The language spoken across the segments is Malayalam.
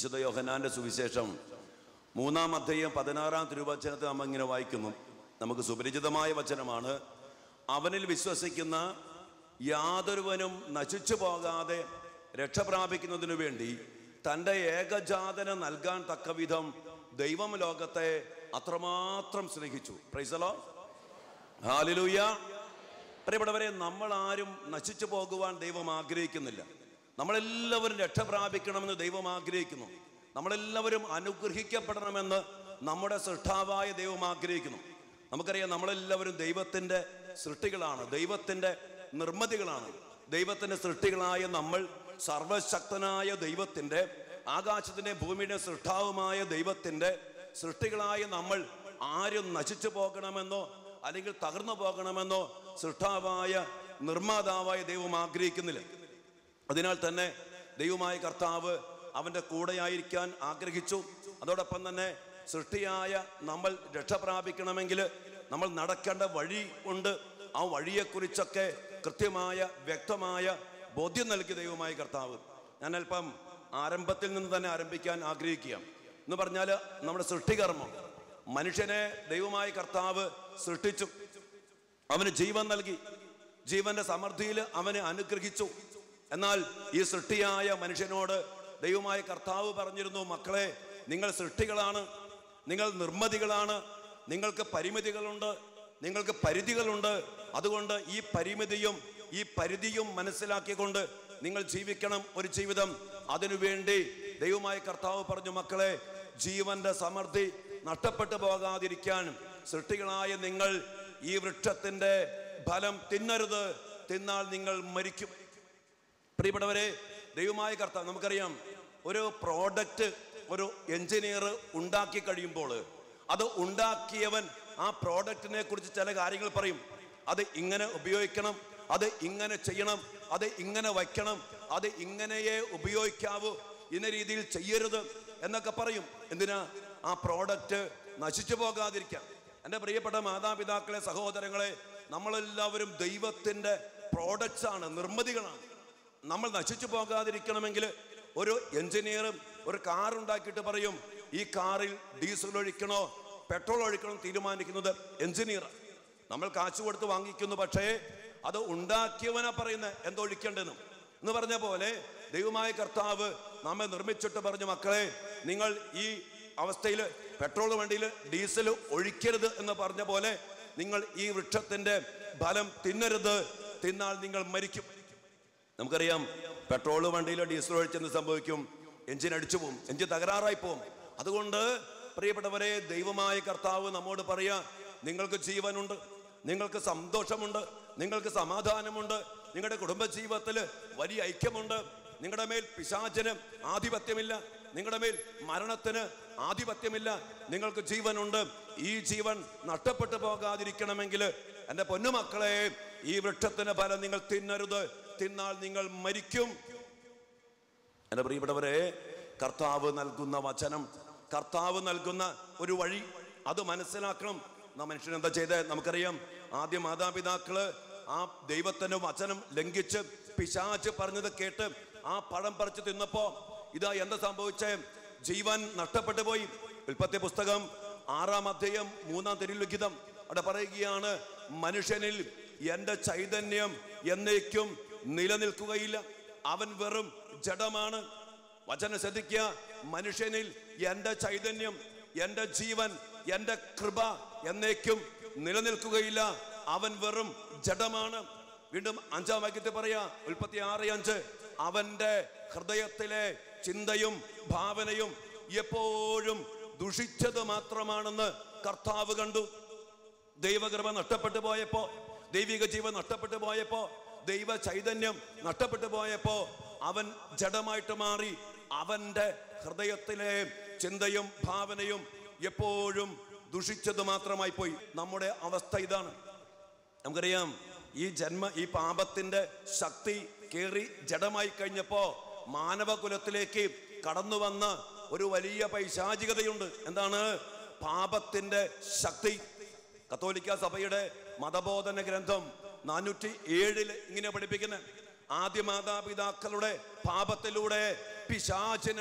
വിശുദ്ധ യോഹനാന്റെ സുവിശേഷം മൂന്നാം അധ്യായം പതിനാറാം തിരുവചനത്തെ നാം ഇങ്ങനെ വായിക്കുന്നു നമുക്ക് സുപരിചിതമായ വചനമാണ് അവനിൽ വിശ്വസിക്കുന്ന യാതൊരുവനും നശിച്ചു പോകാതെ രക്ഷ പ്രാപിക്കുന്നതിനു വേണ്ടി തൻ്റെ ഏകജാതന നൽകാൻ തക്കവിധം ദൈവം ലോകത്തെ അത്രമാത്രം സ്നേഹിച്ചു പ്രൈസലോ ഹാലിലൂയ പ്രിയപ്പെട്ടവരെ നമ്മൾ ആരും നശിച്ചു പോകുവാൻ ദൈവം ആഗ്രഹിക്കുന്നില്ല നമ്മളെല്ലാവരും രക്ഷ പ്രാപിക്കണമെന്ന് ദൈവം ആഗ്രഹിക്കുന്നു നമ്മളെല്ലാവരും അനുഗ്രഹിക്കപ്പെടണമെന്ന് നമ്മുടെ സൃഷ്ടാവായ ദൈവം ആഗ്രഹിക്കുന്നു നമുക്കറിയാം നമ്മളെല്ലാവരും ദൈവത്തിൻ്റെ സൃഷ്ടികളാണ് ദൈവത്തിൻ്റെ നിർമ്മിതികളാണ് ദൈവത്തിൻ്റെ സൃഷ്ടികളായ നമ്മൾ സർവശക്തനായ ദൈവത്തിൻ്റെ ആകാശത്തിൻ്റെ ഭൂമിയുടെ സൃഷ്ടാവുമായ ദൈവത്തിൻ്റെ സൃഷ്ടികളായ നമ്മൾ ആരും നശിച്ചു പോകണമെന്നോ അല്ലെങ്കിൽ തകർന്നു പോകണമെന്നോ സൃഷ്ടാവായ നിർമ്മാതാവായ ദൈവം ആഗ്രഹിക്കുന്നില്ല അതിനാൽ തന്നെ ദൈവമായ കർത്താവ് അവൻ്റെ കൂടെയായിരിക്കാൻ ആഗ്രഹിച്ചു അതോടൊപ്പം തന്നെ സൃഷ്ടിയായ നമ്മൾ രക്ഷ പ്രാപിക്കണമെങ്കിൽ നമ്മൾ നടക്കേണ്ട വഴി ഉണ്ട് ആ വഴിയെക്കുറിച്ചൊക്കെ കൃത്യമായ വ്യക്തമായ ബോധ്യം നൽകിയ ദൈവമായ കർത്താവ് ഞാൻ അല്പം ആരംഭത്തിൽ നിന്ന് തന്നെ ആരംഭിക്കാൻ ആഗ്രഹിക്കുക എന്ന് പറഞ്ഞാൽ നമ്മുടെ സൃഷ്ടികർമ്മം മനുഷ്യനെ ദൈവമായ കർത്താവ് സൃഷ്ടിച്ചു അവന് ജീവൻ നൽകി ജീവന്റെ സമൃദ്ധിയിൽ അവനെ അനുഗ്രഹിച്ചു എന്നാൽ ഈ സൃഷ്ടിയായ മനുഷ്യനോട് ദൈവമായ കർത്താവ് പറഞ്ഞിരുന്നു മക്കളെ നിങ്ങൾ സൃഷ്ടികളാണ് നിങ്ങൾ നിർമ്മിതികളാണ് നിങ്ങൾക്ക് പരിമിതികളുണ്ട് നിങ്ങൾക്ക് പരിധികളുണ്ട് അതുകൊണ്ട് ഈ പരിമിതിയും ഈ പരിധിയും മനസ്സിലാക്കിക്കൊണ്ട് നിങ്ങൾ ജീവിക്കണം ഒരു ജീവിതം അതിനുവേണ്ടി ദൈവമായ കർത്താവ് പറഞ്ഞു മക്കളെ ജീവന്റെ സമൃദ്ധി നഷ്ടപ്പെട്ടു പോകാതിരിക്കാൻ സൃഷ്ടികളായ നിങ്ങൾ ഈ വൃക്ഷത്തിന്റെ ഫലം തിന്നരുത് തിന്നാൽ നിങ്ങൾ മരിക്കും പ്രിയപ്പെട്ടവരെ ദൈവമായ കർത്താവ് നമുക്കറിയാം ഒരു പ്രോഡക്റ്റ് ഒരു എഞ്ചിനീയർ ഉണ്ടാക്കി കഴിയുമ്പോൾ അത് ഉണ്ടാക്കിയവൻ ആ പ്രോഡക്റ്റിനെ കുറിച്ച് ചില കാര്യങ്ങൾ പറയും അത് ഇങ്ങനെ ഉപയോഗിക്കണം അത് ഇങ്ങനെ ചെയ്യണം അത് ഇങ്ങനെ വയ്ക്കണം അത് ഇങ്ങനെയേ ഉപയോഗിക്കാവൂ ഇന്ന രീതിയിൽ ചെയ്യരുത് എന്നൊക്കെ പറയും എന്തിനാ ആ പ്രോഡക്റ്റ് നശിച്ചു പോകാതിരിക്കാൻ എൻ്റെ പ്രിയപ്പെട്ട മാതാപിതാക്കളെ സഹോദരങ്ങളെ നമ്മളെല്ലാവരും ദൈവത്തിൻ്റെ പ്രോഡക്റ്റ്സ് ആണ് നിർമ്മിതികളാണ് നമ്മൾ നശിച്ചു പോകാതിരിക്കണമെങ്കിൽ ഒരു എഞ്ചിനീയറും ഒരു കാർ ഉണ്ടാക്കിയിട്ട് പറയും ഈ കാറിൽ ഡീസൽ ഒഴിക്കണോ പെട്രോൾ ഒഴിക്കണോ തീരുമാനിക്കുന്നത് എഞ്ചിനീയർ നമ്മൾ കാശ് കൊടുത്ത് വാങ്ങിക്കുന്നു പക്ഷേ അത് ഉണ്ടാക്കിയവനാ പറയുന്നത് എന്തൊഴിക്കേണ്ടതെന്നും എന്ന് പറഞ്ഞ പോലെ ദൈവമായ കർത്താവ് നമ്മെ നിർമ്മിച്ചിട്ട് പറഞ്ഞു മക്കളെ നിങ്ങൾ ഈ അവസ്ഥയിൽ പെട്രോൾ വണ്ടിയിൽ ഡീസൽ ഒഴിക്കരുത് എന്ന് പറഞ്ഞ പോലെ നിങ്ങൾ ഈ വൃക്ഷത്തിന്റെ ഫലം തിന്നരുത് തിന്നാൽ നിങ്ങൾ മരിക്കും നമുക്കറിയാം പെട്രോൾ വണ്ടിയിൽ ഡീസൽ ഒഴിച്ചെന്ന് സംഭവിക്കും എഞ്ചിൻ അടിച്ചു പോകും എഞ്ചിൻ തകരാറായി പോകും അതുകൊണ്ട് പ്രിയപ്പെട്ടവരെ ദൈവമായ കർത്താവ് നമ്മോട് പറയാ നിങ്ങൾക്ക് ജീവനുണ്ട് നിങ്ങൾക്ക് സന്തോഷമുണ്ട് നിങ്ങൾക്ക് സമാധാനമുണ്ട് നിങ്ങളുടെ കുടുംബജീവിതത്തിൽ വലിയ ഐക്യമുണ്ട് നിങ്ങളുടെ മേൽ പിശാചന് ആധിപത്യമില്ല നിങ്ങളുടെ മേൽ മരണത്തിന് ആധിപത്യമില്ല നിങ്ങൾക്ക് ജീവനുണ്ട് ഈ ജീവൻ നഷ്ടപ്പെട്ടു പോകാതിരിക്കണമെങ്കിൽ എൻ്റെ പൊന്നുമക്കളെ ഈ വൃക്ഷത്തിന് ഫലം നിങ്ങൾ തിന്നരുത് തിന്നാൽ നിങ്ങൾ മരിക്കും എൻ്റെ പ്രിയപ്പെട്ടവരെ കർത്താവ് നൽകുന്ന വചനം കർത്താവ് നൽകുന്ന ഒരു വഴി അത് മനസ്സിലാക്കണം നാം മനുഷ്യൻ എന്താ ചെയ്തേ നമുക്കറിയാം ആദ്യം മാതാപിതാക്കള് ആ ദൈവത്തിന്റെ വചനം ലംഘിച്ച് പിശാച്ച് പറഞ്ഞത് കേട്ട് ആ പഴം പറിച്ച് തിന്നപ്പോ ഇതാ എന്താ സംഭവിച്ചേ ജീവൻ നഷ്ടപ്പെട്ടു പോയി ഉൽപ്പത്തി പുസ്തകം ആറാം അധ്യായം മൂന്നാം തിരുലിഖിതം അവിടെ പറയുകയാണ് മനുഷ്യനിൽ എൻ്റെ ചൈതന്യം എന്നേക്കും നിലനിൽക്കുകയില്ല അവൻ വെറും ജഡമാണ് വചനം ശ്രദ്ധിക്കുക മനുഷ്യനിൽ എൻ്റെ ചൈതന്യം എൻ്റെ ജീവൻ എൻ്റെ കൃപ എന്നേക്കും നിലനിൽക്കുകയില്ല അവൻ വെറും ജഡമാണ് വീണ്ടും അഞ്ചാം വാക്യത്തിൽ പറയാ ഉൽപ്പത്തി ആറ് അഞ്ച് അവന്റെ ഹൃദയത്തിലെ ചിന്തയും ഭാവനയും എപ്പോഴും ദുഷിച്ചത് മാത്രമാണെന്ന് കർത്താവ് കണ്ടു ദൈവകൃപ നഷ്ടപ്പെട്ടു പോയപ്പോ ദൈവിക ജീവൻ നഷ്ടപ്പെട്ടു പോയപ്പോ ദൈവ ചൈതന്യം നഷ്ടപ്പെട്ടു പോയപ്പോ അവൻ ജഡമായിട്ട് മാറി അവന്റെ ഹൃദയത്തിലെ ചിന്തയും ഭാവനയും എപ്പോഴും ദുഷിച്ചത് മാത്രമായി പോയി നമ്മുടെ അവസ്ഥ ഇതാണ് നമുക്കറിയാം ഈ ജന്മ ഈ പാപത്തിന്റെ ശക്തി കേറി ജഡമായി കഴിഞ്ഞപ്പോ മാനവകുലത്തിലേക്ക് കടന്നു വന്ന ഒരു വലിയ പൈശാചികതയുണ്ട് എന്താണ് പാപത്തിന്റെ ശക്തി കത്തോലിക്ക സഭയുടെ മതബോധന ഗ്രന്ഥം നാനൂറ്റി ഏഴില് ഇങ്ങനെ പഠിപ്പിക്കുന്നത് ആദ്യ മാതാപിതാക്കളുടെ പാപത്തിലൂടെ പിശാചിന്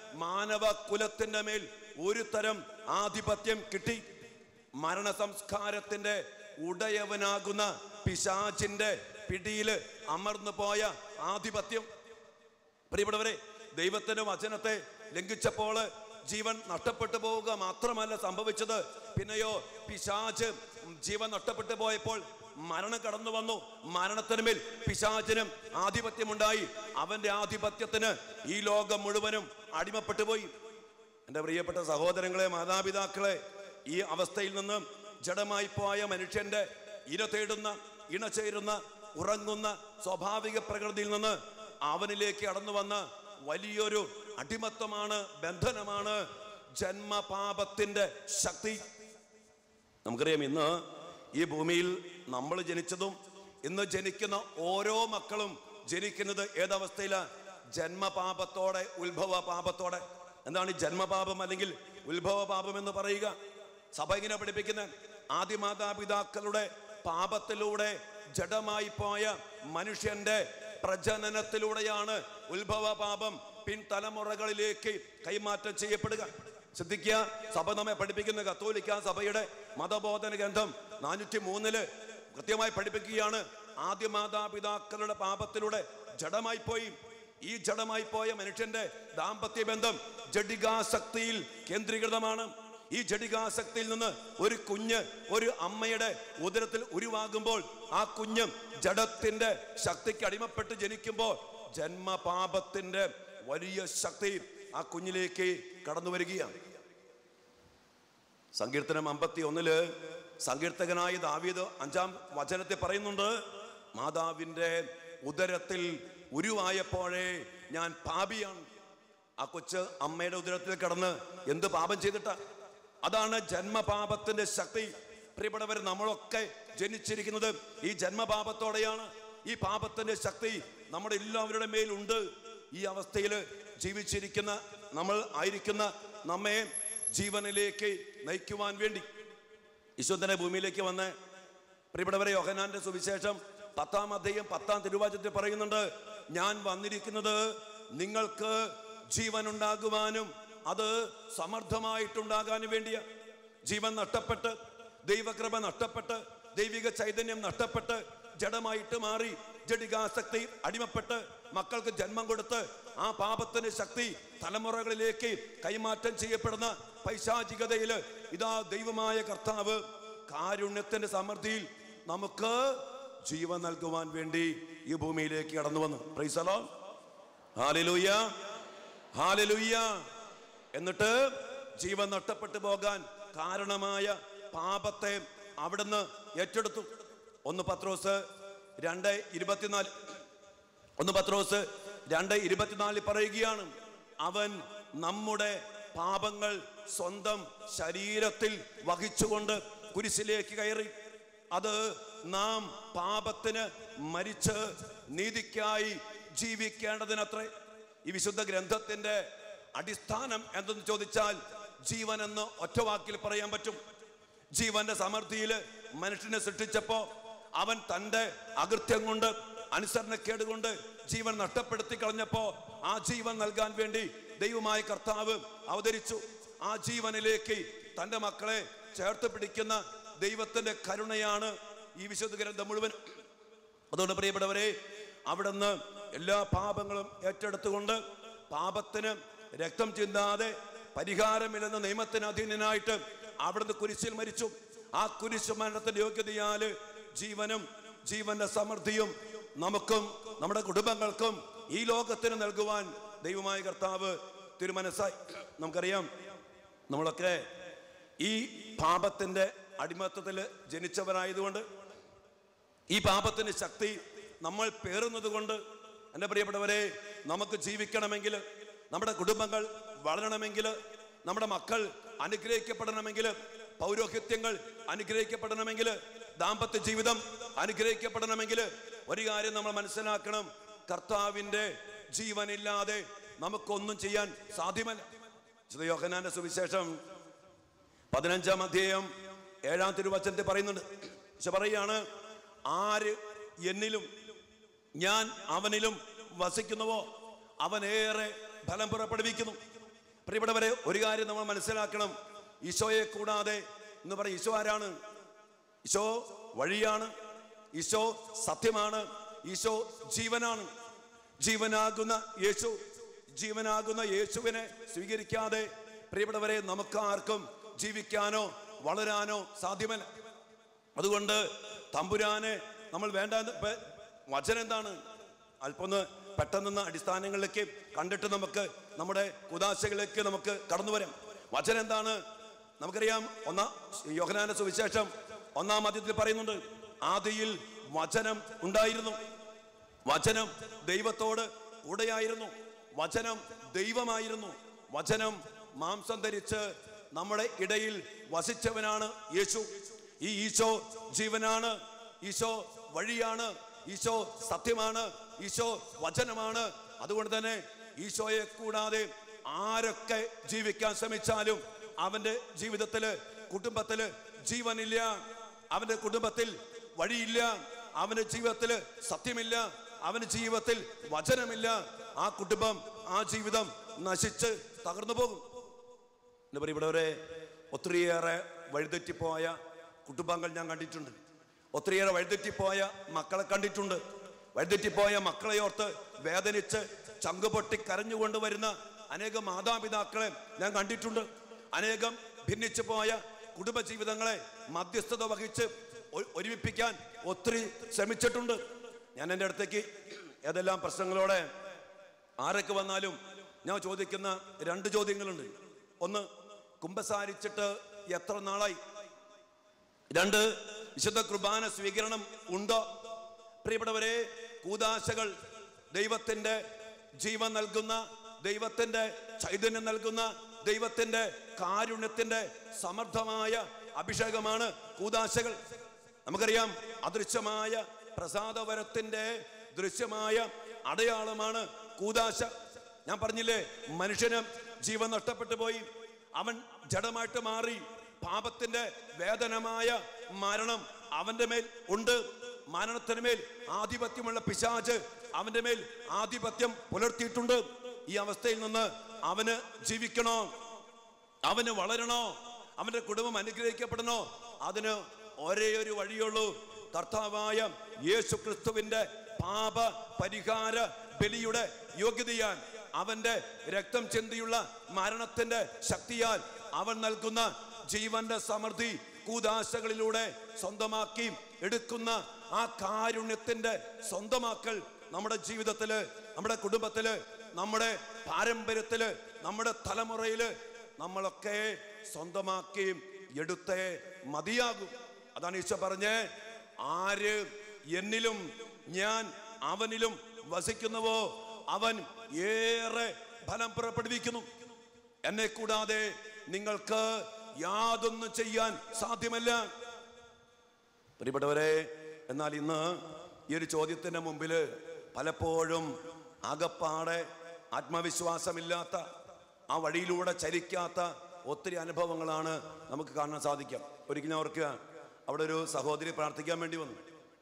മാനവ കുലത്തിന്റെ മേൽ ഒരു തരം ആധിപത്യം കിട്ടി മരണ സംസ്കാരത്തിന്റെ ഉടയവനാകുന്ന പിശാചിന്റെ പിടിയിൽ അമർന്നു പോയ ആധിപത്യം പ്രിയപ്പെട്ടവരെ ദൈവത്തിന്റെ വചനത്തെ ലംഘിച്ചപ്പോൾ ജീവൻ നഷ്ടപ്പെട്ടു പോവുക മാത്രമല്ല സംഭവിച്ചത് പിന്നെയോ പിശാച് ജീവൻ നഷ്ടപ്പെട്ടു പോയപ്പോൾ മരണം കടന്നു വന്നു മരണത്തിന് മേൽ പിശാചിനും ആധിപത്യമുണ്ടായി അവന്റെ ആധിപത്യത്തിന് ഈ ലോകം മുഴുവനും അടിമപ്പെട്ടു പോയി എൻ്റെ പ്രിയപ്പെട്ട സഹോദരങ്ങളെ മാതാപിതാക്കളെ ഈ അവസ്ഥയിൽ നിന്ന് ജഡമായി പോയ മനുഷ്യന്റെ ഇര തേടുന്ന ഇണ ചേരുന്ന ഉറങ്ങുന്ന സ്വാഭാവിക പ്രകൃതിയിൽ നിന്ന് അവനിലേക്ക് കടന്നു വന്ന വലിയൊരു അടിമത്തമാണ് ബന്ധനമാണ് ജന്മപാപത്തിന്റെ ശക്തി നമുക്കറിയാം ഇന്ന് ഈ ഭൂമിയിൽ നമ്മൾ ജനിച്ചതും ഇന്ന് ജനിക്കുന്ന ഓരോ മക്കളും ജനിക്കുന്നത് ഏതവസ്ഥയിലാണ് ജന്മപാപത്തോടെ ഉത്ഭവ പാപത്തോടെ എന്താണ് ഈ ജന്മപാപം അല്ലെങ്കിൽ ഉത്ഭവ പാപം എന്ന് പറയുക സഭ ഇങ്ങനെ പഠിപ്പിക്കുന്ന ആദിമാതാപിതാക്കളുടെ പാപത്തിലൂടെ ജഡമായി പോയ മനുഷ്യന്റെ പ്രജനനത്തിലൂടെയാണ് ഉത്ഭവ പാപം പിൻതലമുറകളിലേക്ക് കൈമാറ്റം ചെയ്യപ്പെടുക ശ്രദ്ധിക്കുക സഭ നമ്മെ പഠിപ്പിക്കുന്ന കത്തോലിക്ക സഭയുടെ മതബോധന ഗ്രന്ഥം നാനൂറ്റി മൂന്നില് കൃത്യമായി പഠിപ്പിക്കുകയാണ് ആദ്യ മാതാപിതാക്കളുടെ പാപത്തിലൂടെ ജഡമായി പോയി ഈ ജഡമായി പോയ മനുഷ്യന്റെ ദാമ്പത്യ ബന്ധം ജഡികാസക്തിയിൽ കേന്ദ്രീകൃതമാണ് ഈ ജഡികാസക്തിയിൽ നിന്ന് ഒരു കുഞ്ഞ് ഒരു അമ്മയുടെ ഉദരത്തിൽ ഉരുവാകുമ്പോൾ ആ കുഞ്ഞ് ജഡത്തിന്റെ ശക്തിക്ക് അടിമപ്പെട്ട് ജനിക്കുമ്പോൾ ജന്മപാപത്തിന്റെ വലിയ ശക്തി ആ കുഞ്ഞിലേക്ക് കടന്നു വരികയാണ് സങ്കീർത്തനം അമ്പത്തി ഒന്നില് സങ്കീർത്തകനായ ദാവീദ് അഞ്ചാം വചനത്തിൽ പറയുന്നുണ്ട് മാതാവിൻ്റെ ഉദരത്തിൽ ഉരുവായപ്പോഴേ ഞാൻ പാപിയാണ് ആ കൊച്ച് അമ്മയുടെ ഉദരത്തിൽ കിടന്ന് എന്ത് പാപം ചെയ്തിട്ട അതാണ് ജന്മപാപത്തിന്റെ ശക്തി പ്രിയപ്പെട്ടവർ നമ്മളൊക്കെ ജനിച്ചിരിക്കുന്നത് ഈ ജന്മപാപത്തോടെയാണ് ഈ പാപത്തിന്റെ ശക്തി നമ്മുടെ എല്ലാവരുടെ മേലുണ്ട് ഈ അവസ്ഥയിൽ ജീവിച്ചിരിക്കുന്ന നമ്മൾ ആയിരിക്കുന്ന നമ്മെ ജീവനിലേക്ക് നയിക്കുവാൻ വേണ്ടി ഈശ്വരനെ ഭൂമിയിലേക്ക് വന്ന് പ്രിയപ്പെട്ടവരെ യോഹനാന്റെ സുവിശേഷം പത്താം അധ്യായം പത്താം തിരുവാചത്തിൽ പറയുന്നുണ്ട് ഞാൻ വന്നിരിക്കുന്നത് നിങ്ങൾക്ക് ജീവൻ ഉണ്ടാകുവാനും അത് സമർത്ഥമായിട്ടുണ്ടാകാനും വേണ്ടിയ ജീവൻ നഷ്ടപ്പെട്ട് ദൈവകൃപ നഷ്ടപ്പെട്ട് ദൈവിക ചൈതന്യം നഷ്ടപ്പെട്ട് ജഡമായിട്ട് മാറി ജഡികാസക്തി അടിമപ്പെട്ട് മക്കൾക്ക് ജന്മം കൊടുത്ത് ആ പാപത്തിന്റെ ശക്തി തലമുറകളിലേക്ക് കൈമാറ്റം ചെയ്യപ്പെടുന്ന പൈശാചികതയില് ഇതാ ദൈവമായ കർത്താവ് കാരുണ്യത്തിന്റെ സമൃദ്ധിയിൽ നമുക്ക് ജീവൻ നൽകുവാൻ വേണ്ടി ഈ ഭൂമിയിലേക്ക് കടന്നു വന്നു പ്രൈസലോ ഹാലലൂയ ഹാലലൂയ എന്നിട്ട് ജീവൻ നഷ്ടപ്പെട്ടു പോകാൻ കാരണമായ പാപത്തെ അവിടുന്ന് ഏറ്റെടുത്തു ഒന്ന് പത്രോസ് രണ്ട് ഇരുപത്തിനാല് ഒന്ന് പത്രോസ് രണ്ട് ഇരുപത്തിനാലിൽ പറയുകയാണ് അവൻ നമ്മുടെ പാപങ്ങൾ സ്വന്തം ശരീരത്തിൽ വഹിച്ചുകൊണ്ട് കുരിശിലേക്ക് കയറി അത് നാം പാപത്തിന് മരിച്ച് നീതിക്കായി ജീവിക്കേണ്ടതിനത്രേ ഈ വിശുദ്ധ ഗ്രന്ഥത്തിന്റെ അടിസ്ഥാനം എന്തെന്ന് ചോദിച്ചാൽ ജീവൻ എന്ന് ഒറ്റ വാക്കിൽ പറയാൻ പറ്റും ജീവന്റെ സമൃദ്ധിയിൽ മനുഷ്യനെ സൃഷ്ടിച്ചപ്പോ അവൻ തന്റെ അകൃത്യം കൊണ്ട് അനുസരണക്കേട് കൊണ്ട് ജീവൻ നഷ്ടപ്പെടുത്തി കളഞ്ഞപ്പോ ആ ജീവൻ നൽകാൻ വേണ്ടി ദൈവമായ കർത്താവ് അവതരിച്ചു ആ ജീവനിലേക്ക് തന്റെ മക്കളെ ചേർത്ത് പിടിക്കുന്ന ദൈവത്തിന്റെ കരുണയാണ് ഈ വിശുദ്ധ ഗ്രന്ഥം മുഴുവൻ അതുകൊണ്ട് പ്രിയപ്പെട്ടവരെ അവിടുന്ന് എല്ലാ പാപങ്ങളും ഏറ്റെടുത്തുകൊണ്ട് പാപത്തിന് രക്തം ചിന്താതെ പരിഹാരമില്ലെന്ന നിയമത്തിന് അധീനനായിട്ട് അവിടുന്ന് കുരിശിൽ മരിച്ചു ആ കുരിശ് മരണത്തിന്റെ യോഗ്യതയാല് ജീവനും ജീവന്റെ സമൃദ്ധിയും നമുക്കും നമ്മുടെ കുടുംബങ്ങൾക്കും ഈ ലോകത്തിന് നൽകുവാൻ ദൈവമായ കർത്താവ് തിരുമനസ്സായി നമുക്കറിയാം നമ്മളൊക്കെ ഈ പാപത്തിന്റെ അടിമത്തത്തിൽ ജനിച്ചവരായതുകൊണ്ട് ഈ പാപത്തിന്റെ ശക്തി നമ്മൾ പേറുന്നത് കൊണ്ട് എൻ്റെ പ്രിയപ്പെട്ടവരെ നമുക്ക് ജീവിക്കണമെങ്കിൽ നമ്മുടെ കുടുംബങ്ങൾ വളരണമെങ്കിൽ നമ്മുടെ മക്കൾ അനുഗ്രഹിക്കപ്പെടണമെങ്കിൽ പൗരോഹിത്യങ്ങൾ അനുഗ്രഹിക്കപ്പെടണമെങ്കിൽ ദാമ്പത്യ ജീവിതം അനുഗ്രഹിക്കപ്പെടണമെങ്കിൽ ഒരു കാര്യം നമ്മൾ മനസ്സിലാക്കണം കർത്താവിൻ്റെ ജീവനില്ലാതെ നമുക്കൊന്നും ചെയ്യാൻ സാധ്യമല്ല വിശുദ്ധ യോഹന്നാന്റെ സുവിശേഷം പതിനഞ്ചാം അധ്യായം ഏഴാം തിരുവചനത്തിൽ പറയുന്നുണ്ട് പക്ഷെ പറയാണ് ആര് എന്നിലും ഞാൻ അവനിലും വസിക്കുന്നുവോ അവനേറെ ഫലം പുറപ്പെടുവിക്കുന്നു പ്രിയപ്പെട്ടവരെ ഒരു കാര്യം നമ്മൾ മനസ്സിലാക്കണം ഈശോയെ കൂടാതെ എന്ന് പറയും ഈശോ ആരാണ് ഈശോ വഴിയാണ് ഈശോ സത്യമാണ് ഈശോ ജീവനാണ് ജീവനാകുന്ന യേശു ജീവനാകുന്ന യേശുവിനെ സ്വീകരിക്കാതെ പ്രിയപ്പെട്ടവരെ നമുക്ക് ആർക്കും ജീവിക്കാനോ വളരാനോ സാധ്യമല്ല അതുകൊണ്ട് തമ്പുരാനെ നമ്മൾ വേണ്ട വചനം എന്താണ് അല്പൊന്ന് പെട്ടെന്ന് അടിസ്ഥാനങ്ങളിലേക്ക് കണ്ടിട്ട് നമുക്ക് നമ്മുടെ കുതാശകളിലേക്ക് നമുക്ക് കടന്നു വരാം വചനം എന്താണ് നമുക്കറിയാം ഒന്നാം യോഹനാന സുവിശേഷം ഒന്നാം മധ്യത്തിൽ പറയുന്നുണ്ട് ആദിയിൽ വചനം ഉണ്ടായിരുന്നു വചനം ദൈവത്തോട് കൂടെയായിരുന്നു വചനം ദൈവമായിരുന്നു വചനം മാംസം ധരിച്ച് നമ്മുടെ ഇടയിൽ വസിച്ചവനാണ് യേശു ഈ ഈശോ ജീവനാണ് ഈശോ വഴിയാണ് ഈശോ സത്യമാണ് ഈശോ വചനമാണ് അതുകൊണ്ട് തന്നെ ഈശോയെ കൂടാതെ ആരൊക്കെ ജീവിക്കാൻ ശ്രമിച്ചാലും അവന്റെ ജീവിതത്തില് കുടുംബത്തില് ജീവനില്ല അവന്റെ കുടുംബത്തിൽ വഴിയില്ല അവന്റെ ജീവിതത്തിൽ സത്യമില്ല അവന്റെ ജീവിതത്തിൽ വചനമില്ല ആ കുടുംബം ആ ജീവിതം നശിച്ച് തകർന്നു പോകും എന്താ പറയുക ഇവിടെ വരെ ഒത്തിരിയേറെ വഴിതെറ്റിപ്പോയ കുടുംബങ്ങൾ ഞാൻ കണ്ടിട്ടുണ്ട് ഒത്തിരിയേറെ വഴിതെറ്റിപ്പോയ മക്കളെ കണ്ടിട്ടുണ്ട് വഴിതെറ്റിപ്പോയ മക്കളെ ഓർത്ത് വേദനിച്ച് ചങ്കുപൊട്ടി കരഞ്ഞുകൊണ്ട് വരുന്ന അനേകം മാതാപിതാക്കളെ ഞാൻ കണ്ടിട്ടുണ്ട് അനേകം ഭിന്നിച്ചു പോയ കുടുംബജീവിതങ്ങളെ മധ്യസ്ഥത വഹിച്ച് ഒ- ഒരുമിപ്പിക്കാൻ ഒത്തിരി ശ്രമിച്ചിട്ടുണ്ട് ഞാൻ എൻ്റെ അടുത്തേക്ക് ഏതെല്ലാം പ്രശ്നങ്ങളോടെ ആരൊക്കെ വന്നാലും ഞാൻ ചോദിക്കുന്ന രണ്ട് ചോദ്യങ്ങളുണ്ട് ഒന്ന് കുമ്പസാരിച്ചിട്ട് എത്ര നാളായി രണ്ട് വിശുദ്ധ കുർബാന സ്വീകരണം ഉണ്ടോ പ്രിയപ്പെട്ടവരെ കൂതാശകൾ ദൈവത്തിന്റെ ജീവൻ നൽകുന്ന ദൈവത്തിന്റെ ചൈതന്യം നൽകുന്ന ദൈവത്തിന്റെ കാരുണ്യത്തിന്റെ സമർത്ഥമായ അഭിഷേകമാണ് കൂതാശകൾ നമുക്കറിയാം അദൃശ്യമായ പ്രസാദവരത്തിന്റെ ദൃശ്യമായ അടയാളമാണ് കൂതാശ ഞാൻ പറഞ്ഞില്ലേ മനുഷ്യന് ജീവൻ നഷ്ടപ്പെട്ടു പോയി അവൻ ജഡമായിട്ട് മാറി പാപത്തിന്റെ വേദനമായ മരണം അവന്റെ മേൽ ഉണ്ട് മരണത്തിന് മേൽ ആധിപത്യമുള്ള പിശാച് അവന്റെ മേൽ ആധിപത്യം പുലർത്തിയിട്ടുണ്ട് ഈ അവസ്ഥയിൽ നിന്ന് അവന് ജീവിക്കണോ അവന് വളരണോ അവന്റെ കുടുംബം അനുഗ്രഹിക്കപ്പെടണോ അതിന് ഒരേ ഒരു വഴിയുള്ളൂ കർത്താവായ യേശു ക്രിസ്തുവിന്റെ പാപ പരിഹാര ബലിയുടെ യോഗ്യതയാൽ അവന്റെ രക്തം ചിന്തിയുള്ള മരണത്തിന്റെ ശക്തിയാൽ അവൻ നൽകുന്ന ജീവന്റെ സമൃദ്ധി കൂതാശകളിലൂടെ സ്വന്തമാക്കി എടുക്കുന്ന ആ കാരുണ്യത്തിന്റെ സ്വന്തമാക്കൽ നമ്മുടെ ജീവിതത്തില് നമ്മുടെ കുടുംബത്തില് നമ്മുടെ പാരമ്പര്യത്തില് നമ്മുടെ തലമുറയില് നമ്മളൊക്കെ സ്വന്തമാക്കി എടുത്തേ മതിയാകും അതാണ് ഈശോ പറഞ്ഞേ ആര് എന്നിലും ഞാൻ അവനിലും വസിക്കുന്നുവോ അവൻ ഏറെ ഫലം പുറപ്പെടുവിക്കുന്നു എന്നെ കൂടാതെ നിങ്ങൾക്ക് യാതൊന്നും ചെയ്യാൻ സാധ്യമല്ല പ്രിയപ്പെട്ടവരെ എന്നാൽ ഇന്ന് ഈ ഒരു ചോദ്യത്തിന്റെ മുമ്പിൽ പലപ്പോഴും ആകപ്പാടെ ആത്മവിശ്വാസമില്ലാത്ത ആ വഴിയിലൂടെ ചലിക്കാത്ത ഒത്തിരി അനുഭവങ്ങളാണ് നമുക്ക് കാണാൻ സാധിക്കാം ഒരിക്കലും ഞാൻ ഓർക്കുക അവിടെ ഒരു സഹോദരി പ്രാർത്ഥിക്കാൻ വേണ്ടി വന്നു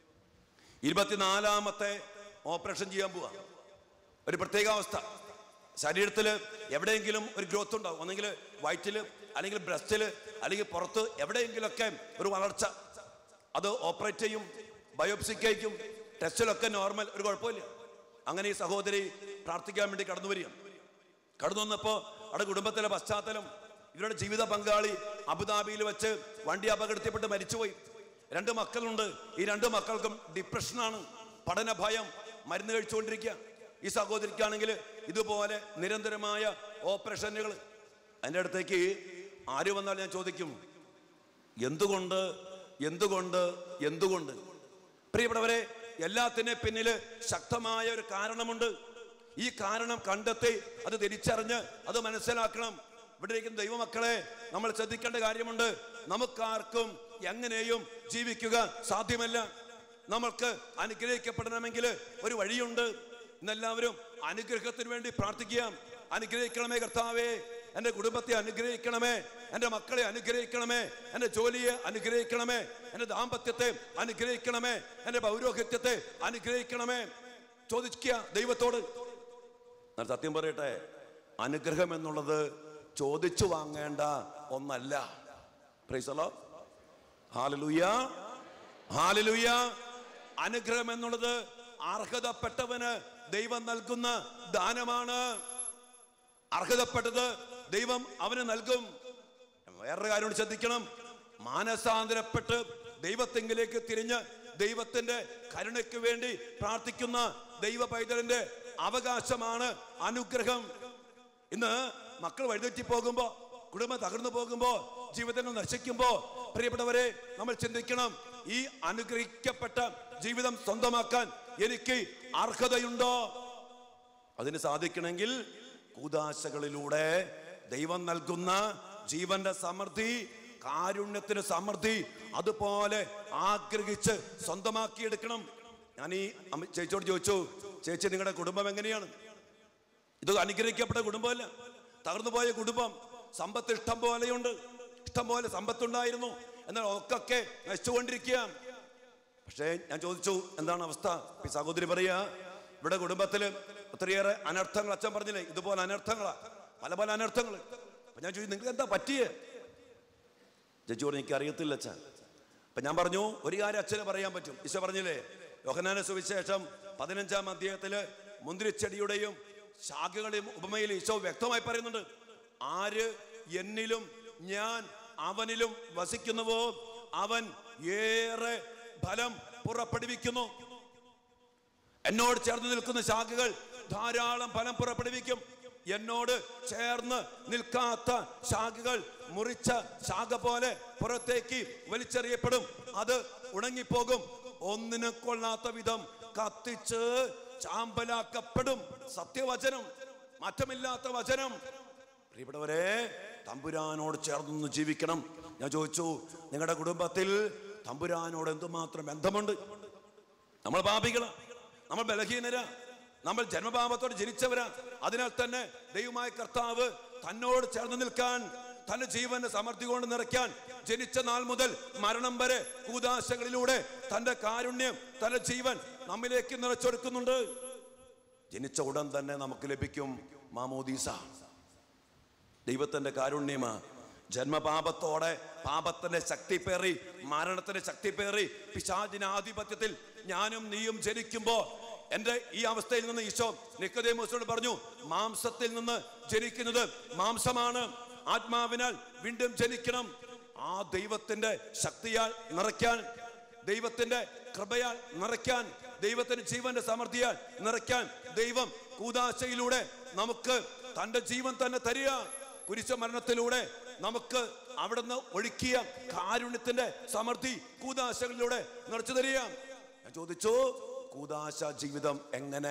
ഇരുപത്തിനാലാമത്തെ ഓപ്പറേഷൻ ചെയ്യാൻ പോവാ ഒരു പ്രത്യേക അവസ്ഥ ശരീരത്തിൽ എവിടെയെങ്കിലും ഒരു ഗ്രോത്ത് ഉണ്ടാവും ഒന്നെങ്കിൽ വയറ്റിൽ അല്ലെങ്കിൽ ബ്രസ്റ്റിൽ അല്ലെങ്കിൽ പുറത്ത് എവിടെയെങ്കിലൊക്കെ ഒരു വളർച്ച അത് ഓപ്പറേറ്റ് ചെയ്യും ബയോപ്സിക്ക് അയക്കും ടെസ്റ്റിലൊക്കെ നോർമൽ ഒരു കുഴപ്പമില്ല അങ്ങനെ ഈ സഹോദരി പ്രാർത്ഥിക്കാൻ വേണ്ടി കടന്നു വരിക കടന്നു വന്നപ്പോൾ അവിടെ കുടുംബത്തിലെ പശ്ചാത്തലം ഇവരുടെ ജീവിത പങ്കാളി അബുദാബിയിൽ വെച്ച് വണ്ടി അപകടത്തിൽപ്പെട്ട് മരിച്ചുപോയി രണ്ട് മക്കളുണ്ട് ഈ രണ്ട് മക്കൾക്കും ഡിപ്രഷനാണ് പഠന ഭയം മരുന്ന് കഴിച്ചുകൊണ്ടിരിക്കുക ഈ സഹോദരിക്കാണെങ്കിൽ ഇതുപോലെ നിരന്തരമായ ഓപ്പറേഷനുകൾ അതിൻ്റെ അടുത്തേക്ക് ആര് വന്നാൽ ഞാൻ ചോദിക്കും എന്തുകൊണ്ട് എന്തുകൊണ്ട് എന്തുകൊണ്ട് പ്രിയപ്പെട്ടവരെ എല്ലാത്തിനെ പിന്നില് ശക്തമായ ഒരു കാരണമുണ്ട് ഈ കാരണം കണ്ടെത്തി അത് തിരിച്ചറിഞ്ഞ് അത് മനസ്സിലാക്കണം ഇവിടെ ഇരിക്കുന്ന ദൈവമക്കളെ നമ്മൾ ശ്രദ്ധിക്കേണ്ട കാര്യമുണ്ട് നമുക്കാർക്കും എങ്ങനെയും ജീവിക്കുക സാധ്യമല്ല നമ്മൾക്ക് അനുഗ്രഹിക്കപ്പെടണമെങ്കിൽ ഒരു വഴിയുണ്ട് ഇന്നെല്ലാവരും അനുഗ്രഹത്തിന് വേണ്ടി പ്രാർത്ഥിക്കുക അനുഗ്രഹിക്കണമേ കർത്താവേ എൻ്റെ കുടുംബത്തെ അനുഗ്രഹിക്കണമേ എൻ്റെ മക്കളെ അനുഗ്രഹിക്കണമേ എൻ്റെ ജോലിയെ അനുഗ്രഹിക്കണമേ എൻ്റെ ദാമ്പത്യത്തെ അനുഗ്രഹിക്കണമേ എൻ്റെ പൗരോഹിത്യത്തെ അനുഗ്രഹിക്കണമേ ചോദിക്കുക ദൈവത്തോട് ഞാൻ സത്യം പറയട്ടെ അനുഗ്രഹം എന്നുള്ളത് ചോദിച്ചു വാങ്ങേണ്ട ഒന്നല്ല പ്രൈസലോ ഹാലലുയ ഹാലലുയ അനുഗ്രഹം എന്നുള്ളത് അർഹതപ്പെട്ടവന് ദൈവം നൽകുന്ന ദാനമാണ് അർഹതപ്പെട്ടത് ദൈവം അവന് നൽകും വേറൊരു കാര്യം കൂടി ശ്രദ്ധിക്കണം മാനസാന്തരപ്പെട്ട് ദൈവത്തെങ്കിലേക്ക് തിരിഞ്ഞ് ദൈവത്തിന്റെ കരുണയ്ക്ക് വേണ്ടി പ്രാർത്ഥിക്കുന്ന ദൈവ പൈതലിന്റെ അവകാശമാണ് അനുഗ്രഹം ഇന്ന് മക്കൾ വഴിതെറ്റി പോകുമ്പോ കുടുംബം തകർന്നു പോകുമ്പോ ജീവിതങ്ങൾ നശിക്കുമ്പോ പ്രിയപ്പെട്ടവരെ നമ്മൾ ചിന്തിക്കണം ഈ അനുഗ്രഹിക്കപ്പെട്ട ജീവിതം സ്വന്തമാക്കാൻ എനിക്ക് അർഹതയുണ്ടോ അതിന് സാധിക്കണമെങ്കിൽ കൂതാശകളിലൂടെ ദൈവം നൽകുന്ന ജീവന്റെ സമൃദ്ധി കാരുണ്യത്തിന് സമൃദ്ധി അതുപോലെ ആഗ്രഹിച്ച് സ്വന്തമാക്കിയെടുക്കണം ഞാൻ ഈ അമ്മ- ചേച്ചിയോട് ചോദിച്ചു ചേച്ചി നിങ്ങളുടെ കുടുംബം എങ്ങനെയാണ് ഇത് അനുഗ്രഹിക്കപ്പെട്ട കുടുംബമല്ല തകർന്നു പോയ കുടുംബം സമ്പത്ത് ഇഷ്ടം പോലെയുണ്ട് ഇഷ്ടം പോലെ സമ്പത്തുണ്ടായിരുന്നു എന്നാൽ ഒക്കെ നശിച്ചുകൊണ്ടിരിക്കുക പക്ഷേ ഞാൻ ചോദിച്ചു എന്താണ് അവസ്ഥ ഈ സഹോദരി പറയാ ഇവിടെ കുടുംബത്തില് ഒത്തിരിയേറെ അനർത്ഥങ്ങൾ അച്ഛൻ പറഞ്ഞില്ലേ ഇതുപോലെ അനർത്ഥങ്ങളാ പല പല അനർത്ഥങ്ങൾ അപ്പൊ ഞാൻ ചോദിച്ചു നിങ്ങൾക്ക് എന്താ പറ്റിയേ ചേച്ചിയോട് എനിക്ക് അറിയത്തില്ല അച്ഛൻ അപ്പൊ ഞാൻ പറഞ്ഞു ഒരു കാര്യം അച്ഛന് പറയാൻ പറ്റും ഈശോ പറഞ്ഞില്ലേ യോഹനാന സുവിശേഷം പതിനഞ്ചാം അധ്യായത്തില് മുന്തിരിച്ചെടിയുടെയും ശാഖകളുടെയും ഉപമയിൽ ഈശോ വ്യക്തമായി പറയുന്നുണ്ട് ആര് എന്നിലും ഞാൻ അവനിലും വസിക്കുന്നുവോ അവൻ ഏറെ ഫലം പുറപ്പെടുവിക്കുന്നു എന്നോട് ചേർന്ന് നിൽക്കുന്ന ശാഖകൾ ധാരാളം ഫലം പുറപ്പെടുവിക്കും എന്നോട് ചേർന്ന് നിൽക്കാത്ത ശാഖകൾ മുറിച്ച ശാഖ പോലെ പുറത്തേക്ക് വലിച്ചെറിയപ്പെടും അത് ഉണങ്ങിപ്പോകും ഒന്നിനെ കൊള്ളാത്ത വിധം കത്തിച്ച് ചാമ്പലാക്കപ്പെടും സത്യവചനം മാറ്റമില്ലാത്ത വചനം പ്രിയപ്പെട്ടവരെ തമ്പുരാനോട് ചേർന്നൊന്ന് ജീവിക്കണം ഞാൻ ചോദിച്ചു നിങ്ങളുടെ കുടുംബത്തിൽ തമ്പുരാനോട് എന്തുമാത്രം ബന്ധമുണ്ട് നമ്മൾ പാപികളാ നമ്മൾ ബലഹീനരാ നമ്മൾ ജന്മപാപത്തോട് ജനിച്ചവരാ അതിനാൽ തന്നെ ദൈവമായ കർത്താവ് തന്നോട് ചേർന്ന് നിൽക്കാൻ തന്റെ ജീവന്റെ സമൃദ്ധി കൊണ്ട് നിറയ്ക്കാൻ ജനിച്ച നാൾ മുതൽ മരണം വരെ കൂതാശകളിലൂടെ തന്റെ കാരുണ്യം തന്റെ ജീവൻ നമ്മിലേക്ക് നിറച്ചൊടുക്കുന്നുണ്ട് ജനിച്ച ഉടൻ തന്നെ നമുക്ക് ലഭിക്കും മാമോദീസ ദൈവത്തിന്റെ കാരുണ്യമാ ജന്മപാപത്തോടെ പാപത്തിന്റെ ശക്തി പേറി മരണത്തിന്റെ ശക്തി പേറി പിശാചിന്റെ ആധിപത്യത്തിൽ ഞാനും നീയും ജനിക്കുമ്പോ എന്റെ ഈ അവസ്ഥയിൽ നിന്ന് ഈശോ നിക്കതേമോസോട് പറഞ്ഞു മാംസത്തിൽ നിന്ന് ജനിക്കുന്നത് മാംസമാണ് ആത്മാവിനാൽ വീണ്ടും ജനിക്കണം ആ ദൈവത്തിന്റെ ശക്തിയാൽ നിറയ്ക്കാൻ ദൈവത്തിന്റെ കൃപയാൽ നിറയ്ക്കാൻ ദൈവത്തിന്റെ ജീവന്റെ സമൃദ്ധിയാൽ നിറയ്ക്കാൻ ദൈവം കൂതാശയിലൂടെ നമുക്ക് തന്റെ ജീവൻ തന്നെ തരിക കുരിശ മരണത്തിലൂടെ നമുക്ക് അവിടുന്ന് ഒഴുക്കിയ കാരുണ്യത്തിന്റെ സമൃദ്ധി കൂതാശകളിലൂടെ നിറച്ചു തരിക ഞാൻ ചോദിച്ചു കൂതാശ ജീവിതം എങ്ങനെ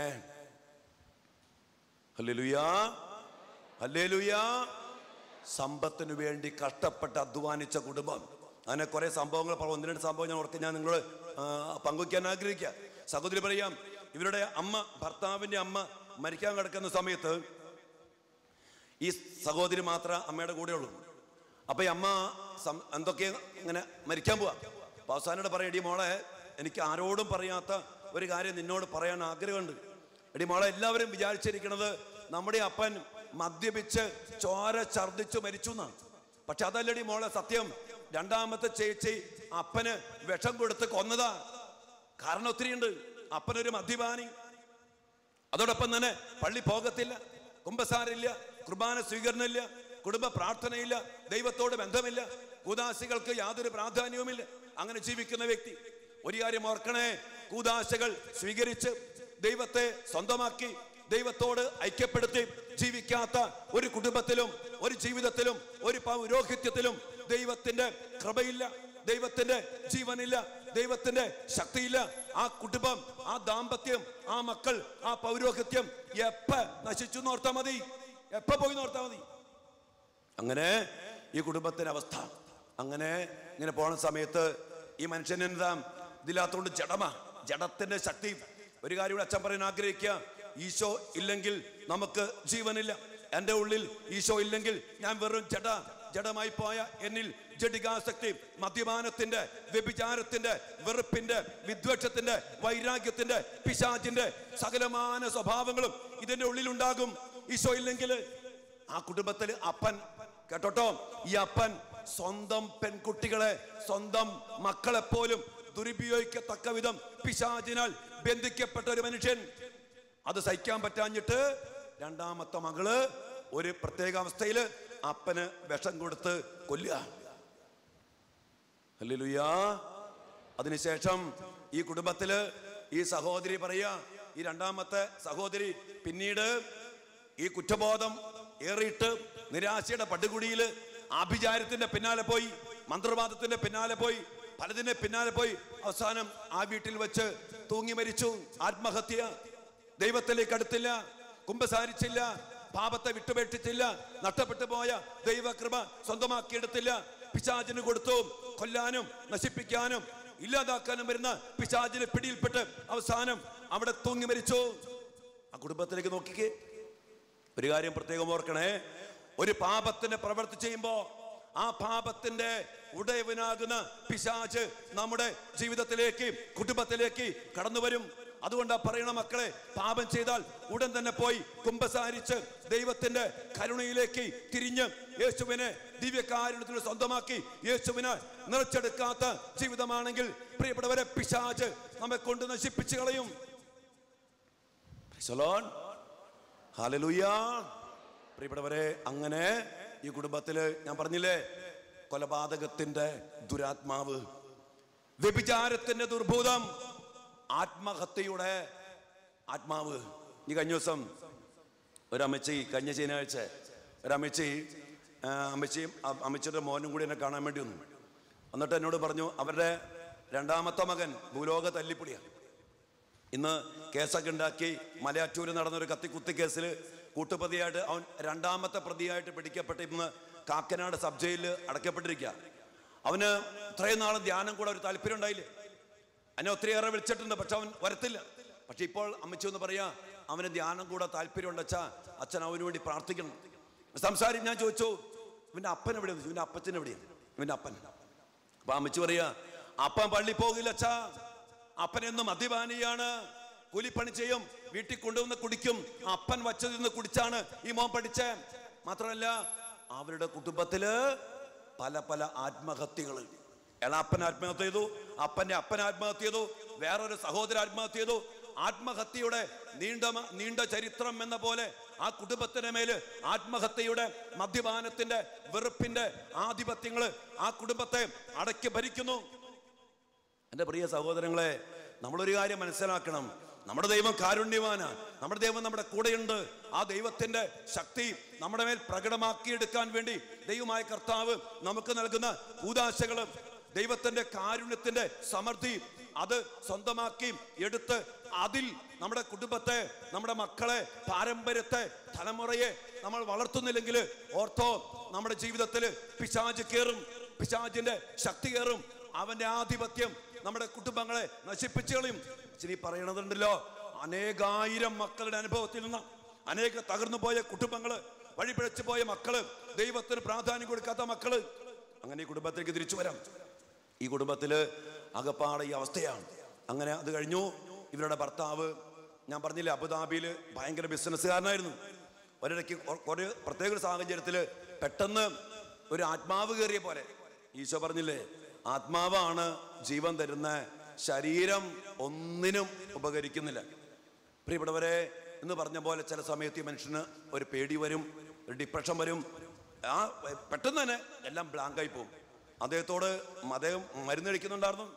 ഹല്ലേലൂയാ ഹല്ലേലൂയാ സമ്പത്തിന് വേണ്ടി കഷ്ടപ്പെട്ട് അധ്വാനിച്ച കുടുംബം അങ്ങനെ കുറെ സംഭവങ്ങൾ പറഞ്ഞു ഒന്ന് രണ്ട് സംഭവം ഞാൻ ഓർത്ത് ഞാൻ നിങ്ങളോട് ആ, പങ്കുവയ്ക്കാൻ ആഗ്രഹിക്കുക സഹോദരി പറയാം ഇവരുടെ അമ്മ ഭർത്താവിന്റെ അമ്മ മരിക്കാൻ കിടക്കുന്ന സമയത്ത് ഈ സഹോദരി മാത്രമേ അമ്മയുടെ കൂടെയുള്ളൂ അപ്പൊ ഈ അമ്മ സം- എന്തൊക്കെ ഇങ്ങനെ മരിക്കാൻ പോവാ അപ്പൊ അവസാനോട് പറയാം എടി മോളെ എനിക്ക് ആരോടും പറയാത്ത ഒരു കാര്യം നിന്നോട് പറയാൻ ആഗ്രഹമുണ്ട് എടി മോളെ എല്ലാവരും വിചാരിച്ചിരിക്കുന്നത് നമ്മുടെ അപ്പൻ മദ്യപിച്ച് ചോര ഛർദിച്ചു മരിച്ചു എന്നാണ് പക്ഷെ അതല്ലടി മോളെ സത്യം രണ്ടാമത്തെ ചേച്ചി അപ്പന് വിഷം കൊടുത്ത് കൊന്നതാ കാരണം ഒത്തിരിയുണ്ട് അപ്പനൊരു മദ്യപാനി അതോടൊപ്പം തന്നെ പള്ളി പോകത്തില്ല കുംഭസാരില്ല കുർബാന സ്വീകരണമില്ല കുടുംബ പ്രാർത്ഥനയില്ല ദൈവത്തോട് ബന്ധമില്ല കൂതാശികൾക്ക് യാതൊരു പ്രാധാന്യവുമില്ല അങ്ങനെ ജീവിക്കുന്ന വ്യക്തി ഒരു കാര്യം ഓർക്കണേ കൂതാശകൾ സ്വീകരിച്ച് ദൈവത്തെ സ്വന്തമാക്കി ദൈവത്തോട് ഐക്യപ്പെടുത്തി ജീവിക്കാത്ത ഒരു കുടുംബത്തിലും ഒരു ജീവിതത്തിലും ഒരു പൗരോഹിത്യത്തിലും ദൈവത്തിന്റെ കൃപയില്ല ദൈവത്തിന്റെ ജീവനില്ല ദൈവത്തിന്റെ ശക്തിയില്ല ആ കുടുംബം ആ ദാമ്പത്യം ആ മക്കൾ ആ പൗരോഹിത്യം എപ്പ നശിച്ചു നോർത്താ മതി എപ്പ പോയി നോർത്താ മതി അങ്ങനെ ഈ കുടുംബത്തിന്റെ അവസ്ഥ അങ്ങനെ ഇങ്ങനെ പോണ സമയത്ത് ഈ മനുഷ്യൻ എന്താ ഇതില്ലാത്തോണ്ട് ജഡമാ ജഡത്തിന്റെ ശക്തി ഒരു കാര്യം കൂടെ അച്ഛൻ പറയാൻ ആഗ്രഹിക്കുക ഈശോ ഇല്ലെങ്കിൽ നമുക്ക് ജീവനില്ല എൻ്റെ ഉള്ളിൽ ഈശോ ഇല്ലെങ്കിൽ ഞാൻ വെറും ജഡ ജഡമായി പോയ എന്നിൽ ജഡികാസക്തി മദ്യപാനത്തിന്റെ വ്യഭിചാരത്തിന്റെ വെറുപ്പിന്റെ വിദ്വേഷത്തിന്റെ വൈരാഗ്യത്തിന്റെ പിശാചിന്റെ സകലമാന സ്വഭാവങ്ങളും ഇതിന്റെ ഉള്ളിലുണ്ടാകും ഈശോ ഇല്ലെങ്കിൽ ആ കുടുംബത്തിൽ അപ്പൻ കേട്ടോട്ടോ ഈ അപ്പൻ സ്വന്തം പെൺകുട്ടികളെ സ്വന്തം മക്കളെ പോലും ദുരുപയോഗിക്കത്തക്ക വിധം പിശാചിനാൽ ബന്ധിക്കപ്പെട്ട ഒരു മനുഷ്യൻ അത് സഹിക്കാൻ പറ്റാഞ്ഞിട്ട് രണ്ടാമത്തെ മകള് ഒരു പ്രത്യേക അവസ്ഥയിൽ അപ്പന് വിഷം കൊടുത്ത് കൊല്ലുക ഹല്ലേലൂയാ അതിനുശേഷം ഈ കുടുംബത്തില് ഈ സഹോദരി പറയാ ഈ രണ്ടാമത്തെ സഹോദരി പിന്നീട് ഈ കുറ്റബോധം ഏറിയിട്ട് നിരാശയുടെ പടുകുടിയിൽ ആഭിചാരത്തിന്റെ പിന്നാലെ പോയി മന്ത്രവാദത്തിന്റെ പിന്നാലെ പോയി പലതിന്റെ പിന്നാലെ പോയി അവസാനം ആ വീട്ടിൽ വെച്ച് തൂങ്ങി മരിച്ചു ആത്മഹത്യ ദൈവത്തിലേക്ക് അടുത്തില്ല കുമ്പസാരിച്ചില്ല പാപത്തെ വിട്ടുപേക്ഷിച്ചില്ല നഷ്ടപ്പെട്ടു പോയ ദൈവകൃപ സ്വന്തമാക്കിയെടുത്തില്ല പിശാചിന് കൊടുത്തു കൊല്ലാനും നശിപ്പിക്കാനും ഇല്ലാതാക്കാനും വരുന്ന പിശാചിന് പിടിയിൽപ്പെട്ട് അവസാനം അവിടെ തൂങ്ങി മരിച്ചു ആ കുടുംബത്തിലേക്ക് നോക്കിക്കേ ഒരു കാര്യം പ്രത്യേകം ഓർക്കണേ ഒരു പാപത്തിന്റെ പ്രവൃത്തി ചെയ്യുമ്പോ ആ പാപത്തിന്റെ ഉടയവനാകുന്ന പിശാച് നമ്മുടെ ജീവിതത്തിലേക്ക് കുടുംബത്തിലേക്ക് കടന്നു വരും അതുകൊണ്ടാ പറയണ മക്കളെ പാപം ചെയ്താൽ ഉടൻ തന്നെ പോയി കുമ്പസാരിച്ച് ദൈവത്തിന്റെ കരുണയിലേക്ക് തിരിഞ്ഞ് യേശുവിനെ ദിവ്യകാരുണ്യത്തിൽ സ്വന്തമാക്കി യേശുവിനെ നിറച്ചെടുക്കാത്ത ജീവിതമാണെങ്കിൽ പ്രിയപ്പെട്ടവരെ പിശാച് നമ്മെ കൊണ്ട് നശിപ്പിച്ചു കളയും Praise the Lord. ഹാലലൂയ പ്രിയപ്പെട്ടവരെ അങ്ങനെ ഈ കുടുംബത്തില് ഞാൻ പറഞ്ഞില്ലേ കൊലപാതകത്തിന്റെ ദുരാത്മാവ് വ്യഭിചാരത്തിന്റെ ദുർഭൂതം ആത്മഹത്യയുടെ ആത്മാവ് ഈ കഴിഞ്ഞ ദിവസം ഒരമ്മച്ചി കഴിഞ്ഞ ശനിയാഴ്ച ഒരമ്മച്ചി ആ, അമ്മച്ചിയും അ- അമ്മച്ചിയുടെ മോനും കൂടി എന്നെ കാണാൻ വേണ്ടി വന്നു എന്നിട്ട് എന്നോട് പറഞ്ഞു അവരുടെ രണ്ടാമത്തെ മകൻ ഭൂലോക തല്ലിപ്പൊടിയാണ് ഇന്ന് കേസൊക്കെ ഉണ്ടാക്കി മലയാറ്റൂര് നടന്നൊരു കത്തിക്കുത്തി കേസിൽ കൂട്ടുപ്രതിയായിട്ട് അവൻ രണ്ടാമത്തെ പ്രതിയായിട്ട് പിടിക്കപ്പെട്ട് ഇന്ന് കാക്കനാട് സബ് ജയിലിൽ അടക്കപ്പെട്ടിരിക്കുക അവന് ഇത്രയും നാളും ധ്യാനം കൂടെ ഒരു താല്പര്യം ഉണ്ടായില്ലേ എന്നെ ഒത്തിരിയേറെ വിളിച്ചിട്ടുണ്ട് പക്ഷെ അവൻ വരത്തില്ല പക്ഷെ ഇപ്പോൾ അമ്മച്ചു എന്ന് പറയാ അവന് ധ്യാനം കൂടെ താല്പര്യം ഉണ്ടച്ചാ അച്ഛൻ അവന് വേണ്ടി പ്രാർത്ഥിക്കണം സംസാരി ഞാൻ ചോദിച്ചു ഇവന്റെ അപ്പൻ എവിടെയാണ് ഇവന്റെ അപ്പച്ചൻ എവിടെയാണ് ഇവന്റെ അപ്പൻ അപ്പൊ അമ്മച്ചു പറയാ അപ്പൻ പള്ളി പോകില്ല അച്ഛാ അപ്പനെന്നും മദ്യപാനിയാണ് കൂലിപ്പണി ചെയ്യും വീട്ടിൽ കൊണ്ടുവന്ന് കുടിക്കും അപ്പൻ വച്ചതിൽ നിന്ന് കുടിച്ചാണ് ഈ മോൻ പഠിച്ചേ മാത്രമല്ല അവരുടെ കുടുംബത്തില് പല പല ആത്മഹത്യകൾ എളാപ്പൻ ആത്മഹത്യ ചെയ്തു അപ്പന്റെ അപ്പൻ ആത്മഹത്യ ചെയ്തു വേറൊരു സഹോദരൻ ആത്മഹത്യ ചെയ്തു ആത്മഹത്യയുടെ നീണ്ട മ- നീണ്ട ചരിത്രം എന്ന പോലെ ആ കുടുംബത്തിന് മേല് ആത്മഹത്യയുടെ മദ്യപാനത്തിന്റെ വെറുപ്പിന്റെ ആധിപത്യങ്ങള് ആ കുടുംബത്തെ അടക്കി ഭരിക്കുന്നു എൻ്റെ പ്രിയ സഹോദരങ്ങളെ നമ്മളൊരു കാര്യം മനസ്സിലാക്കണം നമ്മുടെ ദൈവം കാരുണ്യവാനാണ് നമ്മുടെ ദൈവം നമ്മുടെ കൂടെയുണ്ട് ആ ദൈവത്തിന്റെ ശക്തി നമ്മുടെ മേൽ പ്രകടമാക്കിയെടുക്കാൻ വേണ്ടി ദൈവമായ കർത്താവ് നമുക്ക് നൽകുന്ന കൂതാശകള് ദൈവത്തിന്റെ കാരുണ്യത്തിന്റെ സമൃദ്ധി അത് സ്വന്തമാക്കി എടുത്ത് അതിൽ നമ്മുടെ കുടുംബത്തെ നമ്മുടെ മക്കളെ പാരമ്പര്യത്തെ തലമുറയെ നമ്മൾ വളർത്തുന്നില്ലെങ്കിൽ ഓർത്തോ നമ്മുടെ ജീവിതത്തിൽ പിശാജ് കയറും പിശാജിന്റെ ശക്തി കയറും അവന്റെ ആധിപത്യം നമ്മുടെ കുടുംബങ്ങളെ നശിപ്പിച്ചു കളയും ഇച്ചിരി പറയണതുണ്ടല്ലോ അനേകായിരം മക്കളുടെ അനുഭവത്തിൽ നിന്ന് അനേക തകർന്നു പോയ കുടുംബങ്ങള് വഴിപിഴച്ചു പോയ മക്കള് ദൈവത്തിന് പ്രാധാന്യം കൊടുക്കാത്ത മക്കള് അങ്ങനെ ഈ കുടുംബത്തിലേക്ക് തിരിച്ചു വരാം ഈ കുടുംബത്തില് അകപ്പാടെ ഈ അവസ്ഥയാണ് അങ്ങനെ അത് കഴിഞ്ഞു ഇവരുടെ ഭർത്താവ് ഞാൻ പറഞ്ഞില്ലേ അബുദാബിയിൽ ഭയങ്കര ബിസിനസ്സുകാരനായിരുന്നു ഒരിടയ്ക്ക് ഒ- ഒരു പ്രത്യേക ഒരു സാഹചര്യത്തിൽ പെട്ടെന്ന് ഒരു ആത്മാവ് കയറിയ പോലെ ഈശോ പറഞ്ഞില്ലേ ആത്മാവാണ് ജീവൻ തരുന്ന ശരീരം ഒന്നിനും ഉപകരിക്കുന്നില്ല പ്രിയപ്പെട്ടവരെ എന്ന് പറഞ്ഞ പോലെ ചില സമയത്ത് ഈ മനുഷ്യന് ഒരു പേടി വരും ഒരു ഡിപ്രഷൻ വരും ആ പെട്ടെന്ന് തന്നെ എല്ലാം ബ്ലാങ്കായി പോകും അദ്ദേഹത്തോട് അദ്ദേഹം മരുന്ന് കഴിക്കുന്നുണ്ടായിരുന്നു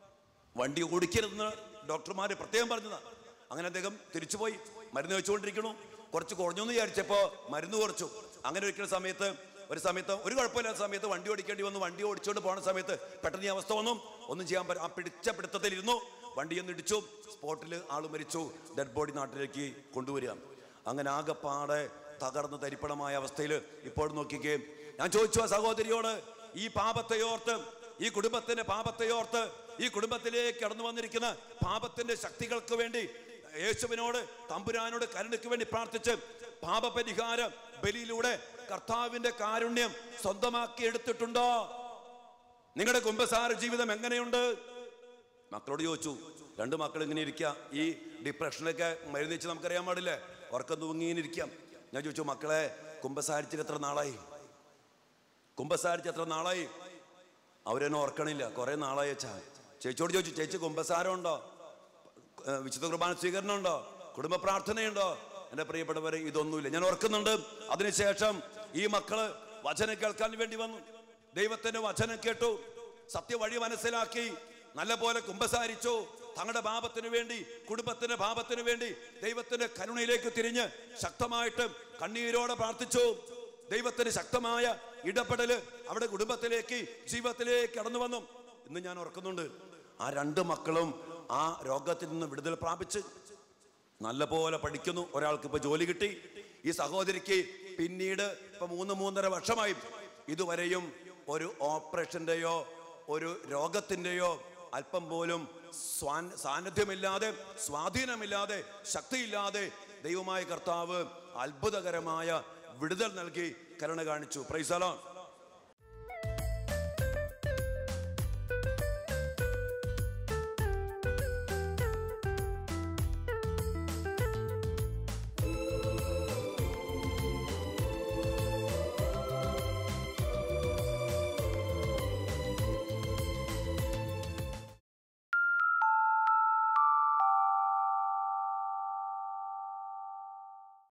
വണ്ടി ഓടിക്കരുതെന്ന് ഡോക്ടർമാർ പ്രത്യേകം പറഞ്ഞതാ അങ്ങനെ അദ്ദേഹം തിരിച്ചുപോയി മരുന്ന് വെച്ചുകൊണ്ടിരിക്കണു കുറച്ച് കുറഞ്ഞു എന്ന് വിചാരിച്ചപ്പോൾ മരുന്ന് കുറച്ചു അങ്ങനെ ഒരിക്കൽ സമയത്ത് ഒരു സമയത്ത് ഒരു കുഴപ്പമില്ലാത്ത സമയത്ത് വണ്ടി ഓടിക്കേണ്ടി വന്നു വണ്ടി ഓടിച്ചുകൊണ്ട് പോകുന്ന സമയത്ത് പെട്ടെന്ന് ഈ അവസ്ഥ വന്നു ഒന്നും ചെയ്യാൻ പറ്റും ആ പിടിച്ച പിടുത്തത്തിലിരുന്നു വണ്ടി ഒന്ന് ഇടിച്ചു സ്പോട്ടിൽ ആൾ മരിച്ചു ഡെഡ് ബോഡി നാട്ടിലേക്ക് കൊണ്ടുവരിക അങ്ങനെ ആകെപ്പാടെ തകർന്ന് തരിപ്പണമായ അവസ്ഥയിൽ ഇപ്പോൾ നോക്കിക്കേ ഞാൻ ചോദിച്ചു ആ സഹോദരിയോട് ഈ പാപത്തെ ഓർത്ത് ഈ കുടുംബത്തിന്റെ പാപത്തെ ഓർത്ത് ഈ കുടുംബത്തിലേക്ക് കടന്നു വന്നിരിക്കുന്ന പാപത്തിന്റെ ശക്തികൾക്ക് വേണ്ടി യേശുവിനോട് തമ്പുരാനോട് കരുണയ്ക്ക് വേണ്ടി പ്രാർത്ഥിച്ച് പാപപരിഹാര ബലിയിലൂടെ കർത്താവിന്റെ കാരുണ്യം സ്വന്തമാക്കി എടുത്തിട്ടുണ്ടോ നിങ്ങളുടെ കുംഭസാര ജീവിതം എങ്ങനെയുണ്ട് മക്കളോട് ചോദിച്ചു രണ്ട് മക്കൾ ഇങ്ങനെ ഇരിക്കുക ഈ ഡിപ്രഷനൊക്കെ മരുന്ന് വെച്ച് നമുക്കറിയാൻ പാടില്ലേ ഉറക്കം തൂങ്ങി ഇങ്ങനെ ഇരിക്കാം ഞാൻ ചോദിച്ചു മക്കളെ കുംഭസാരിച്ചിട്ട് എത്ര നാളായി കുമ്പസാരിച്ച് എത്ര നാളായി അവരെന്നെ ഓർക്കണില്ല കുറെ നാളായി അച്ഛാ ചേച്ചിയോട് ചോദിച്ചു ചേച്ചി കുമ്പസാരം ഉണ്ടോ ഏഹ് വിശുദ്ധ കുർബാന സ്വീകരണം ഉണ്ടോ കുടുംബ പ്രാർത്ഥനയുണ്ടോ എൻ്റെ പ്രിയപ്പെട്ടവരെ ഇതൊന്നുമില്ല ഞാൻ ഓർക്കുന്നുണ്ട് അതിനുശേഷം ഈ മക്കള് വചനം കേൾക്കാൻ വേണ്ടി വന്നു ദൈവത്തിന്റെ വചനം കേട്ടു സത്യവഴി മനസ്സിലാക്കി നല്ല പോലെ കുമ്പസാരിച്ചു തങ്ങളുടെ പാപത്തിനു വേണ്ടി കുടുംബത്തിന്റെ പാപത്തിനു വേണ്ടി ദൈവത്തിന്റെ കരുണയിലേക്ക് തിരിഞ്ഞ് ശക്തമായിട്ട് കണ്ണീരോടെ പ്രാർത്ഥിച്ചു ദൈവത്തിന് ശക്തമായ ഇടപെടല് അവിടെ കുടുംബത്തിലേക്ക് ജീവിതത്തിലേക്ക് കടന്നു വന്നു ഇന്ന് ഞാൻ ഓർക്കുന്നുണ്ട് ആ രണ്ട് മക്കളും ആ രോഗത്തിൽ നിന്ന് വിടുതൽ പ്രാപിച്ച് നല്ല പോലെ പഠിക്കുന്നു ഒരാൾക്ക് ഇപ്പൊ ജോലി കിട്ടി ഈ സഹോദരിക്ക് പിന്നീട് ഇപ്പൊ മൂന്ന് മൂന്നര വർഷമായി ഇതുവരെയും ഒരു ഓപ്പറേഷന്റെയോ ഒരു രോഗത്തിന്റെയോ അല്പം പോലും സ്വാൻ- സാന്നിധ്യമില്ലാതെ സ്വാധീനമില്ലാതെ ശക്തിയില്ലാതെ ദൈവമായ കർത്താവ് അത്ഭുതകരമായ വിടുതൽ നൽകി കരുണ കാണിച്ചു പ്രൈസലോ